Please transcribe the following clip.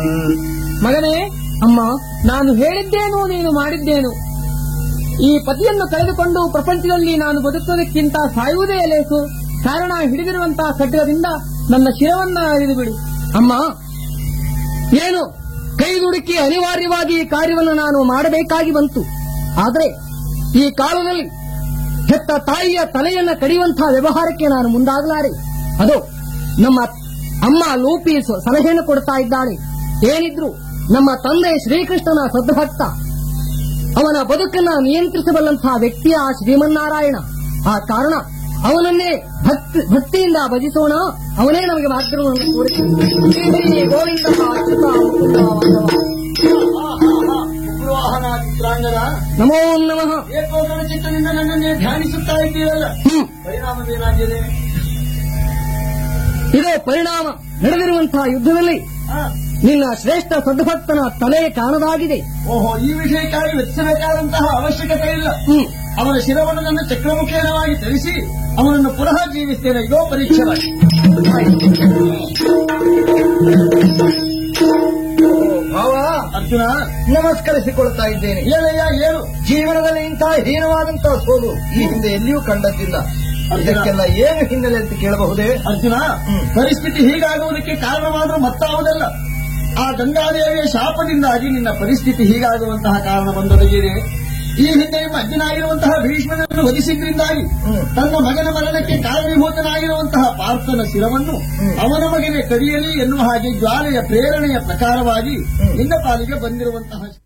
ಮಗನೇ ಅಮ್ಮ ನಾನು ಹೇಳಿದ್ದೇನು ನೀನು ಮಾಡಿದ್ದೇನು ಈ ಪತಿಯನ್ನು ಕಳೆದುಕೊಂಡು ಪ್ರಪಂಚದಲ್ಲಿ ನಾನು ಬದುಕುವುದಕ್ಕಿಂತ ಸಾಯುವುದೇ ಲೇಸು ಕಾರಣ ಹಿಡಿದಿರುವಂತಹ ಖಡ್ಗದಿಂದ ನನ್ನ ಶಿರವನ್ನ ಅರಿದು ಬಿಡು ಅಮ್ಮ ಏನು ಕೈದುಡುಕಿ ಅನಿವಾರ್ಯವಾಗಿ ಈ ಕಾರ್ಯವನ್ನು ನಾನು ಮಾಡಬೇಕಾಗಿ ಬಂತು ಆದರೆ ಈ ಕಾಲದಲ್ಲಿ ಹೆತ್ತ ತಾಯಿಯ ತಲೆಯನ್ನ ಕಡಿಯುವಂತಹ ವ್ಯವಹಾರಕ್ಕೆ ನಾನು ಮುಂದಾಗಲಾರೆ ಅದು ನಮ್ಮ ಅಮ್ಮ ಲೂಪಿ ಸ- ಸಲಹೆಯನ್ನು ಕೊಡ್ತಾ ಇದ್ದಾಳೆ ಏನಿದ್ರು ನಮ್ಮ ತಂದೆ ಶ್ರೀಕೃಷ್ಣನ ಸದ್ಭಕ್ತ ಅವನ ಬದುಕನ್ನ ನಿಯಂತ್ರಿಸಬಲ್ಲಂತಹ ವ್ಯಕ್ತಿಯ ಆ ಶ್ರೀಮನ್ನಾರಾಯಣ ಆ ಕಾರಣ ಅವನನ್ನೇ ಭಕ್ತಿ ಭಕ್ತಿಯಿಂದ ಭಜಿಸೋಣ ಅವನೇ ನಮಗೆ ಮಾರ್ಗವನ್ನು ತೋರಿಸಿದ್ದಾನೆ. ಶ್ರೀ ಗೋವಿಂದ ಅಚ್ಯುತ ಮುಕುಂದ ಮಾಧವ. ಉಗ್ರವಾಹನ ಚಿತ್ರಾಂಗದ ನಮೋ ನಮಃ ಏಕೋಗಣ ಚಿತ್ತದಿಂದ ನನ್ನನ್ನೇ ಧ್ಯಾನಿಸುತ್ತಾ ಇದ್ದೀರಲ್ಲ ಹ್ಮ್. ಪರಿಣಾಮವೇನಾಗಿದೆ ಇದೇ ಪರಿಣಾಮ ನಡೆದಿರುವಂತಹ ಯುದ್ಧದಲ್ಲಿ ಆ, ನಿನ್ನ ಶ್ರೇಷ್ಠ ಸದ್ಭಕ್ತನ ತಲೆ ಕಾಣದಾಗಿದೆ ಓಹೋ ಈ ವಿಷಯಕ್ಕಾಗಿ ವೆಚ್ಚಬೇಕಾದಂತಹ ಅವಶ್ಯಕತೆ ಇಲ್ಲ ಹ್ಮ್ ಅವನ ಶಿರವನ್ನು ನನ್ನ ಚಕ್ರಮುಖೇನವಾಗಿ ತಿಳಿಸಿ ಅವನನ್ನು ಪುನಃ ಜೀವಿಸ್ತೇನೆ ಇದೋ ಪರೀಕ್ಷೆ ಮಾಡಿ. ಭಾವ ಅರ್ಜುನ ನಮಸ್ಕರಿಸಿಕೊಳ್ತಾ ಇದ್ದೇನೆ ಏನಯ್ಯ ಏನು ಜೀವನದಲ್ಲಿ ಇಂತಹ ಹೀನವಾದಂತಹ ಸೋಲು ಈ ಹಿಂದೆ ಎಲ್ಲಿಯೂ ಕಂಡದ್ದಿಲ್ಲ ಇದಕ್ಕೆಲ್ಲ ಏನು ಹಿನ್ನೆಲೆ ಅಂತ ಕೇಳಬಹುದೇ ಅರ್ಜುನ ಹ್ಮ್. ಪರಿಸ್ಥಿತಿ ಹೀಗಾಗುವುದಕ್ಕೆ ಕಾರಣವಾದರೂ ಮತ್ತಾವುದಲ್ಲ ಆ ಗಂಗಾದೇವಿಯ ಶಾಪದಿಂದಾಗಿ ನಿನ್ನ ಪರಿಸ್ಥಿತಿ ಹೀಗಾಗುವಂತಹ ಕಾರಣ ಬಂದೊದಗಿದೆ ಈ ಹಿಂದೆ ನಿಮ್ಮ ಅಜ್ಜನಾಗಿರುವಂತಹ ಭೀಷ್ಮನನ್ನು ವಧಿಸಿದ್ರಿಂದಾಗಿ ಹ್ಮ್. ತನ್ನ ಮಗನ ಮರಣಕ್ಕೆ ಕಾರಣೀಭೂತನಾಗಿರುವಂತಹ ಪಾರ್ಥನ ಶಿರವನ್ನು ಹ್ಮ್. ಅವನ ಮಗನೇ ಕದಿಯಲಿ ಎನ್ನುವ ಹಾಗೆ ಜ್ವಾಲೆಯ ಪ್ರೇರಣೆಯ ಪ್ರಕಾರವಾಗಿ ಹ್ಮ್. ನಿನ್ನ ಪಾಲಿಗೆ ಬಂದಿರುವಂತಹ